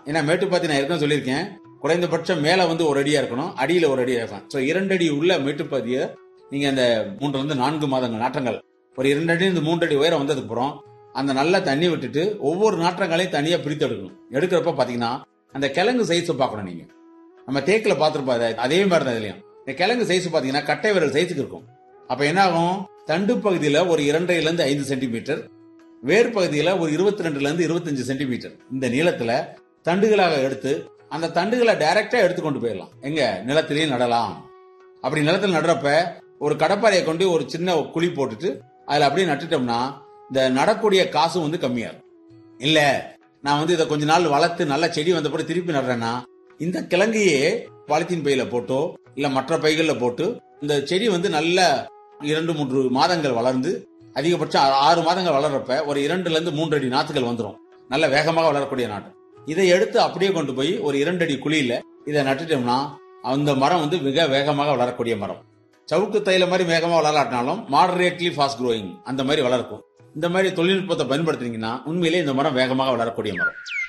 ஏன்னா மேட்டுப்பாத்தி நான் ஏற்கனவே சொல்லியிருக்கேன் குறைந்தபட்சம் மேல வந்து ஒரு அடியா இருக்கணும் அடியில ஒரு அடியா இருக்கணும் ஸோ இரண்டு அடி உள்ள மேட்டுப்பாத்திய நீங்க அந்த மூன்றுல இருந்து நான்கு மாதங்கள் நாற்றங்கள் ஒரு இரண்டு அடி இருந்து மூன்று அடி உயரம் வந்ததுக்கு அப்புறம் அந்த நல்லா தண்ணி விட்டுட்டு ஒவ்வொரு நாற்றங்களையும் தனியா பிரித்து எடுக்கணும் எடுக்கிறப்ப பாத்தீங்கன்னா அந்த கிழங்கு சைஸ் பார்க்கணும் நீங்க நம்ம தேக்கில பார்த்துருப்போம் அதே மாதிரி தான் இதுலயும் இந்த கிழங்கு சைஸ் பாத்தீங்கன்னா கட்டை விரல் சைஸுக்கு இருக்கும் அப்ப என்ன ஆகும் தண்டு பகுதியில ஒரு இரண்டரைல இருந்து ஐந்து சென்டிமீட்டர் வேர் பகுதியில ஒரு இருபத்தி ரெண்டுல இருந்து இருபத்தஞ்சு சென்டிமீட்டர் இந்த நீளத்துல தண்டுகளாக எடுத்து அந்த தண்டுகளை டைரக்டா எடுத்து கொண்டு போயிடலாம் எங்க நிலத்திலேயே நடலாம் அப்படி நிலத்தில் நடுறப்ப ஒரு கடப்பாறையை கொண்டு ஒரு சின்ன குழி போட்டுட்டு அதுல அப்படியே நட்டுட்டோம்னா இந்த நடக்கூடிய காசும் வந்து கம்மியா இருக்கும் இல்ல நான் வந்து இதை கொஞ்ச நாள் வளர்த்து நல்ல செடி வந்தபடி திருப்பி நடுறேன்னா இந்த கிழங்கையே பாலித்தீன் பையில போட்டோ இல்ல மற்ற பைகள்ல போட்டு இந்த செடி வந்து நல்ல இரண்டு மூன்று மாதங்கள் வளர்ந்து அதிகபட்சம் ஆ- ஆறு மாதங்கள் வளர்றப்ப ஒரு இரண்டுல இருந்து மூன்று அடி நாத்துகள் வந்துடும் நல்ல வேகமாக வளரக்கூடிய நாட்டு இதை எடுத்து அப்படியே கொண்டு போய் ஒரு இரண்டு அடி குழியில இதை நட்டுட்டோம்னா அந்த மரம் வந்து மிக வேகமாக வளரக்கூடிய மரம் சவுக்கு தைல மாதிரி வேகமா வளராட்டினாலும் மாடரேட்லி ஃபாஸ்ட் growing அந்த மாதிரி வளர்க்கும் இந்த மாதிரி தொழில்நுட்பத்தை பயன்படுத்துனீங்கன்னா உண்மையிலேயே இந்த மரம் வேகமாக வளரக்கூடிய மரம்